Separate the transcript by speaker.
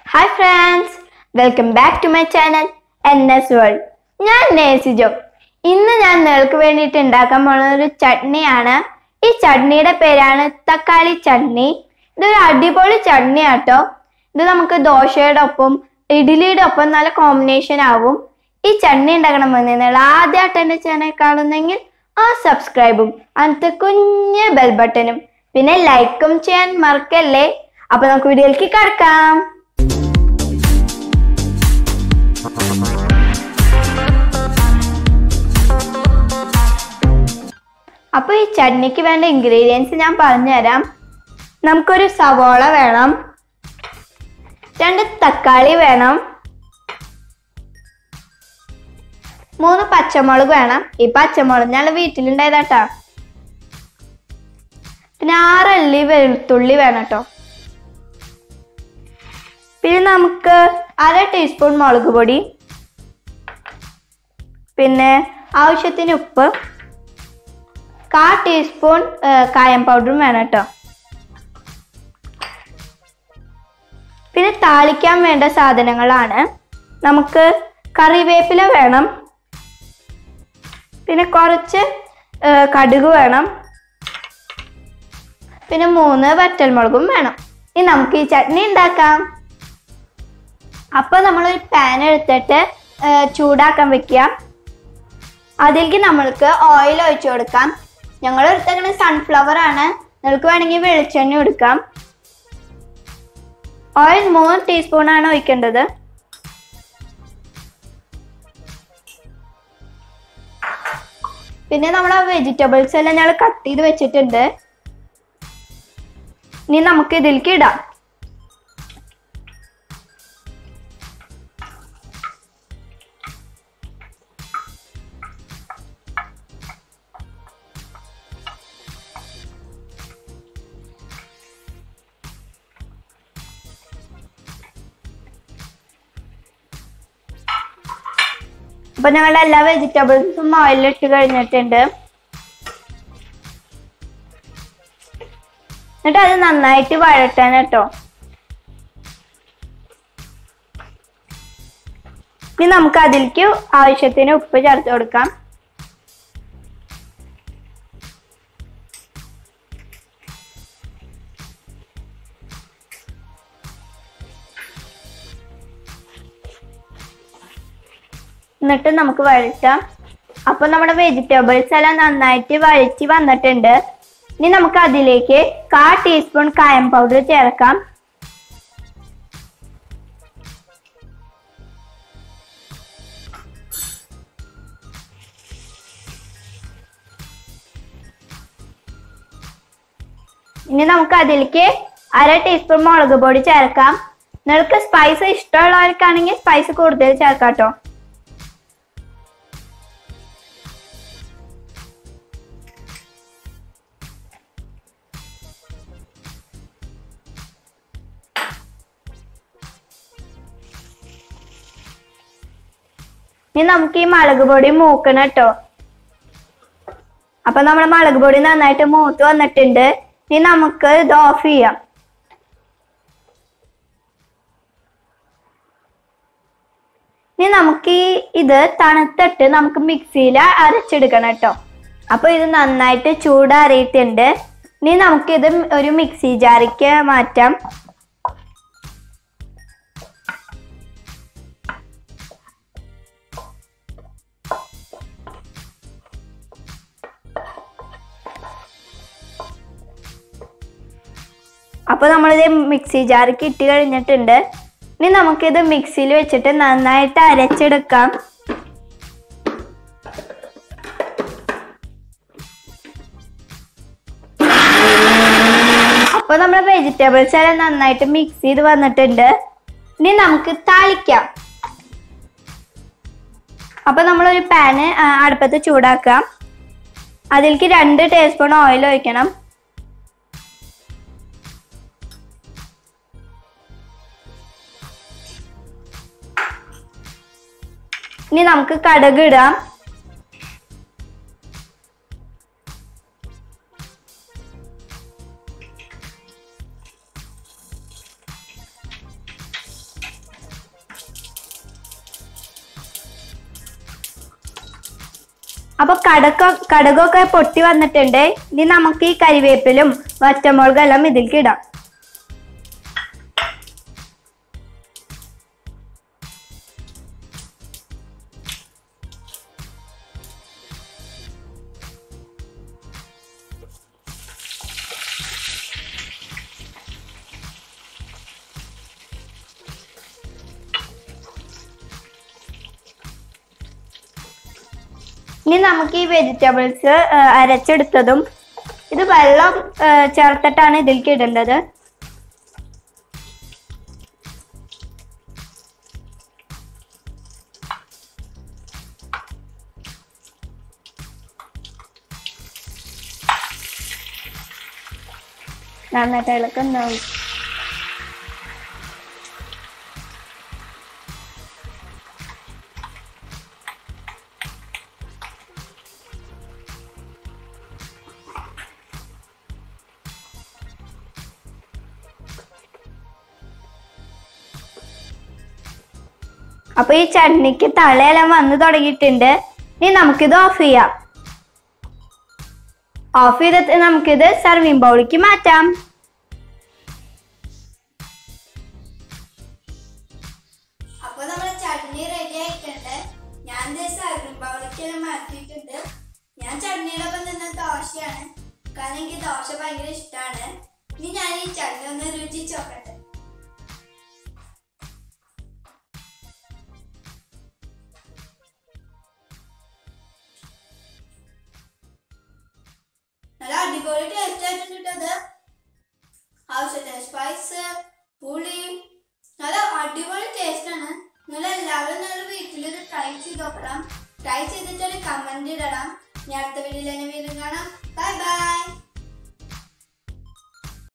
Speaker 1: hi friends welcome back to my channel N S world ഞാൻ നേസി ജോ ഇന്ന് ഞാൻ നിങ്ങൾക്ക് വേണ്ടിയിട്ട് ഉണ്ടാക്കാൻ പോകുന്ന ഒരു ചട്നിയാണ് ഈ ചട്നിയുടെ പേരാണ് തക്കാളി ചട്നി ഇതൊരു അടിപൊളി ചട്നി ആട്ടോ ഇത് നമുക്ക് ദോശയുടെ ഒപ്പം ഇഡ്ഡലിയുടെ ഒപ്പം നല്ല കോമ്പിനേഷൻ ആവും ഈ ചട്നി ഉണ്ടാക്കണമെന്ന് നിങ്ങൾ ആദ്യമായിട്ട് എൻ്റെ ചാനൽ കാണുന്നെങ്കിൽ ആ സബ്സ്ക്രൈബും അതിനകത്ത് കുഞ്ഞ് ബെൽ ബട്ടനും പിന്നെ ലൈക്കും ചെയ്യാൻ മറക്കല്ലേ അപ്പൊ നമുക്ക് വീഡിയോയിലേക്ക് കിടക്കാം അപ്പൊ ഈ ചട്നിക്ക് വേണ്ട ഇൻഗ്രീഡിയൻസ് ഞാൻ പറഞ്ഞുതരാം നമുക്കൊരു സവോള വേണം രണ്ട് തക്കാളി വേണം മൂന്ന് പച്ചമുളക് വേണം ഈ പച്ചമുളക് ഞാൻ വീട്ടിലുണ്ടായതാട്ടാ പിന്നെ ആറല്ലി വെളുത്തുള്ളി വേണം കേട്ടോ പിന്നെ നമുക്ക് അര ടീസ്പൂൺ മുളക് പൊടി പിന്നെ ആവശ്യത്തിന് ഉപ്പ് കാ ടീസ്പൂൺ ഏർ, കായം പൗഡറും വേണം കേട്ടോ പിന്നെ താളിക്കാൻ വേണ്ട സാധനങ്ങളാണ് നമുക്ക് കറിവേപ്പില വേണം പിന്നെ കുറച്ച് ഏർ, കടുക് വേണം പിന്നെ മൂന്ന് വറ്റൽമുളകും വേണം ഇനി നമുക്ക് ഈ ചട്നി ഉണ്ടാക്കാം അപ്പൊ നമ്മളൊരു പാൻ എടുത്തിട്ട് ഏർ, ചൂടാക്കാൻ വെക്കുക അതിലേക്ക് നമ്മൾക്ക് ഓയിൽ ഒഴിച്ചു കൊടുക്കാം ഞങ്ങൾ എടുത്തേക്കുന്നത് സൺഫ്ലവർ ആണ് നിങ്ങൾക്ക് വേണമെങ്കിൽ വെളിച്ചെണ്ണ എടുക്കാം ഓയിൽ മൂന്ന് ടീസ്പൂൺ ആണ് ഒഴിക്കേണ്ടത് പിന്നെ നമ്മൾ ആ വെജിറ്റബിൾസ് എല്ലാം ഞങ്ങൾ കട്ട് ചെയ്ത് വെച്ചിട്ടുണ്ട് ഇനി നമുക്ക് ഇതിലേക്ക് ഇടാം അപ്പൊ ഞങ്ങളുടെ എല്ലാ വെജിറ്റബിൾസും ഓയിലിട്ട് കഴിഞ്ഞിട്ടുണ്ട് എന്നിട്ട് അത് നന്നായിട്ട് വഴറ്റാൻ കേട്ടോ ഇനി നമുക്ക് അതിലേക്ക് ആവശ്യത്തിന് ഉപ്പ് ചേർത്ത് കൊടുക്കാം എന്നിട്ട് നമുക്ക് വഴറ്റാം അപ്പൊ നമ്മുടെ വെജിറ്റബിൾസ് എല്ലാം നന്നായിട്ട് വഴറ്റി വന്നിട്ടുണ്ട് ഇനി നമുക്ക് അതിലേക്ക് കാ ടീസ്പൂൺ കായം പൗഡർ ചേർക്കാം ഇനി നമുക്ക് അതിലേക്ക് അര ടീസ്പൂൺ മുളക് പൊടി ചേർക്കാം നിങ്ങൾക്ക് സ്പൈസ് ഇഷ്ടമുള്ളവർക്കാണെങ്കിൽ സ്പൈസ് കൂടുതൽ ചേർക്കാം കേട്ടോ ഇനി നമുക്ക് ഈ മുളക് പൊടി മൂക്കണം കേട്ടോ അപ്പൊ നമ്മുടെ മുളക് പൊടി നന്നായിട്ട് മൂത്ത് വന്നിട്ടുണ്ട് ഇനി നമുക്ക് ഇത് ഓഫ് ചെയ്യാം ഇനി നമുക്ക് ഈ ഇത് തണുത്തിട്ട് നമുക്ക് മിക്സിയിൽ അരച്ചെടുക്കണം കേട്ടോ അപ്പൊ ഇത് നന്നായിട്ട് ചൂടാറിയിട്ടുണ്ട് ഇനി നമുക്കിത് ഒരു മിക്സി ജാറിക്ക് മാറ്റാം അപ്പൊ നമ്മളിത് മിക്സി ജാറിക്ക് ഇട്ട് കഴിഞ്ഞിട്ടുണ്ട് ഇനി നമുക്കിത് മിക്സിയിൽ വെച്ചിട്ട് നന്നായിട്ട് അരച്ചെടുക്കാം അപ്പൊ നമ്മുടെ വെജിറ്റബിൾസ് എല്ലാം നന്നായിട്ട് മിക്സ് ചെയ്ത് വന്നിട്ടുണ്ട് ഇനി നമുക്ക് താളിക്കാം അപ്പൊ നമ്മളൊരു പാന് അടുപ്പത്ത് ചൂടാക്കാം അതിലേക്ക് രണ്ട് ടീസ്പൂൺ ഓയിൽ ഒഴിക്കണം ഇനി നമുക്ക് കടുക് ഇടാം അപ്പൊ കടക്ക കടകൊക്കെ പൊട്ടി വന്നിട്ടുണ്ട് ഇനി നമുക്ക് ഈ കരിവേപ്പിലും വറ്റമുളകെല്ലാം ഇതിലേക്ക് ഇടാം ഇനി നമുക്ക് ഈ വെജിറ്റബിൾസ് അരച്ചെടുത്തതും ഇത് വെള്ളം ആ, ചേർത്തിട്ടാണ് ഇതിലേക്ക് ഇടേണ്ടത് നന്നായിട്ട് ഇളക്കുന്നുണ്ടാവും അപ്പൊ ഈ ചട്നിക്ക് തളയെല്ലാം വന്നു തുടങ്ങിയിട്ടുണ്ട് ഇനി നമുക്കിത് ഓഫ് ചെയ്യാം ഓഫ് ചെയ്തിട്ട് നമുക്കിത് സർവിംഗ് ബൗളിലേക്ക് മാറ്റാം
Speaker 2: അപ്പൊ നമ്മുടെ ചട്നി റെഡി ആയിട്ടുണ്ട് ഞാൻ സർവിംഗ് ബൗളിലേക്ക് മാറ്റിയിട്ടുണ്ട് ഞാൻ ചട്നിയുടെ ഒപ്പം നിന്ന ദോശയാണ് കാരണം എനിക്ക് ദോശ ഭയങ്കര ഇഷ്ടമാണ് ഇനി ഞാൻ ഈ ചട്നി ഒന്ന് രുചിച്ച് നോക്കട്ടെ നല്ല അടിപൊളി ടേസ്റ്റ് ആയിട്ടുണ്ട് അത് ആവശ്യത്തിന് സ്പൈസ് പുളി നല്ല അടിപൊളി ടേസ്റ്റ് ആണ് നിങ്ങൾ എല്ലാവരും നിങ്ങൾ വീട്ടിൽ ഇത് ട്രൈ ചെയ്ത് നോക്കണം ട്രൈ ചെയ്തിട്ട് ഒരു കമന്റ് ഇടണം ഞാൻ അടുത്ത വീഡിയോയിൽ തന്നെ വീണ്ടും കാണാം